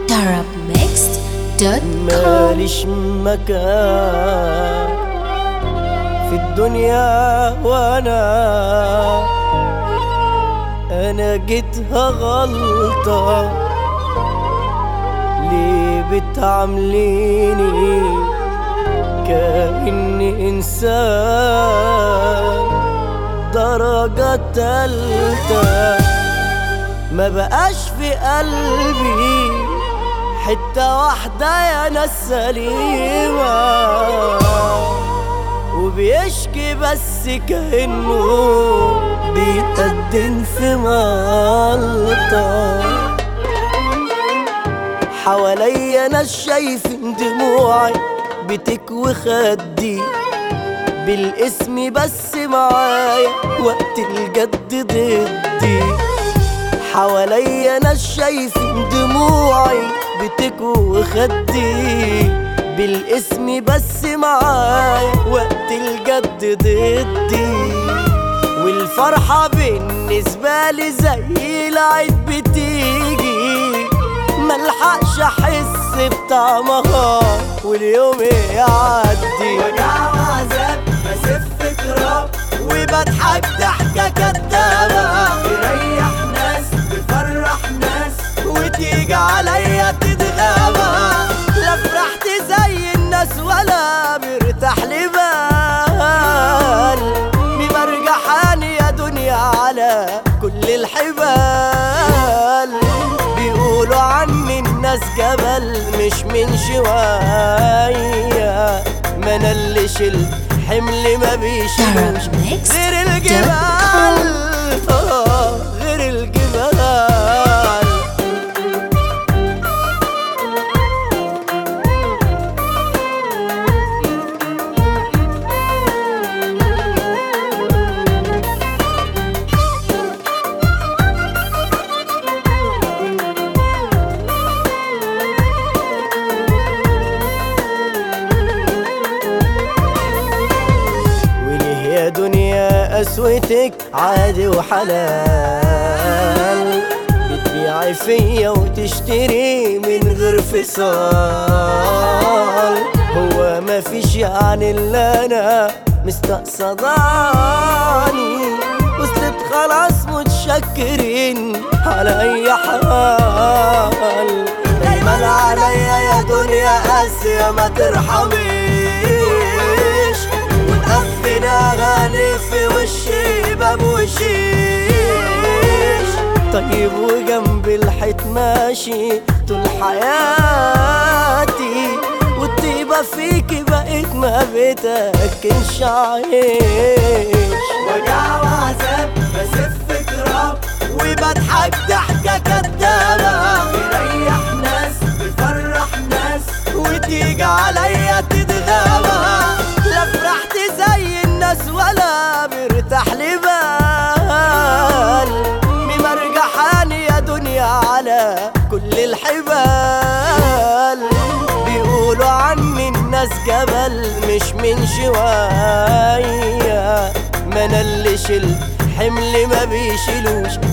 arabmixed.com ماليش مكان في الدنيا وانا انا جيتها غلطة ليه بتعامليني كأني إنسان درجة تالتة ما بقاش في قلبي حتة واحدة يا ناس سليمة وبيشكي بس كأنه بيتقدم في ملطة حواليا ناس شايفين دموعي بتكوي خدي بالاسم بس معايا وقت الجد ضدي حواليا ناس شايفين دموعي بتكوي خدي بالاسم بس معايا وقت الجد ضدي والفرحة بالنسبة لي زي العيد بتيجي ملحقش احس بطعمها واليوم يعدي وجع وعذاب بسف تراب وبضحك ضحكة كدابة تريح ناس تفرح ناس وتيجي عليا تتغابى لا فرحت زي الناس ولا مرتاح لبال بمرجحاني يا دنيا على كل الحبال بيقولوا عني الناس جبل مش من شوية ما انا اللي شلت حمل ما بيشيلوش غير الجبال آه، غير الجبال وليه يا دنيا قسوتك عادي وحلال بتبيعي فيا وتشتري من غير فصال هو ما فيش يعني اللي انا مستقصداني وصلت خلاص متشكرين على اي حال دايما عليا يا دنيا قاسية ما ترحميش ومقفل اغاني في وشي باب وشيش طيب وجنب الحيط ماشي طول حياتي والطيبة فيكي بقيت ما بتاكلش عيش وجع وعذاب بسف تراب وبضحك ضحكة كدابة تريح ناس بتفرح ناس وتيجي عليا تتغابى لا فرحت زي الناس ولا مرتاح لبال بمرجحاني يا دنيا على كل الحبال بيقولوا عني الناس جبل مش من شوية ما انا اللي شلت حمل ما بيشيلوش